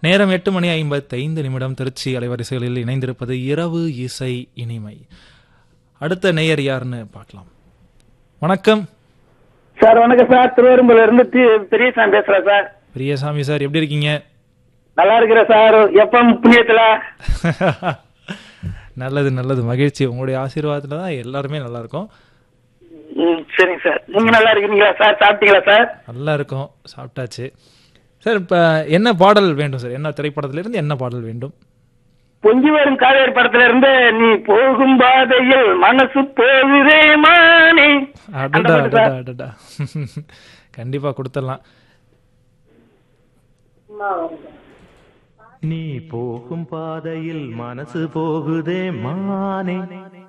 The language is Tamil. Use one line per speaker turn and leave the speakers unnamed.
நேரம் எட்டு மணி ஐம்பத்தைந்து நிமிடம் திருச்சி அலைவரிசைகளில் இணைந்திருப்பது இரவு இசை இனிமை அடுத்த நேயர் யாருன்னு பார்க்கலாம் வணக்கம்
சார் வணக்கம் சார் திருவெரும்புல இருந்து தி- பெரியசாமி பேசுறேன் சார்
பிரியசாமி சார் எப்படி இருக்கீங்க
நல்லா இருக்கிறேன் சார் எப்பம் புண்ணியத்துல
நல்லது நல்லது மகிழ்ச்சி உங்களுடைய ஆசீர்வாதத்துல தான் எல்லாருமே நல்லா இருக்கும்
ம், சரிங்க சார் நீங்க நல்லா இருக்கிறீங்களா சார் சாப்பிட்டீங்களா சார்
நல்லா இருக்கும் சாப்பிட்டாச்சு சார் இப்போ என்ன பாடல் வேண்டும் சார் என்ன திரைப்படத்துல இருந்து என்ன பாடல் வேண்டும்
பொங்கி வரும் காவேரி படத்துல இருந்து நீ போகும் பாதையில் மனசு போகுதே மானே அந்த
அடடா
பாட்டு
அடடா
சார்.
அடடா கண்டிப்பா கொடுத்துடலாம்
நீ போகும் பாதையில் மனசு போகுதே மானே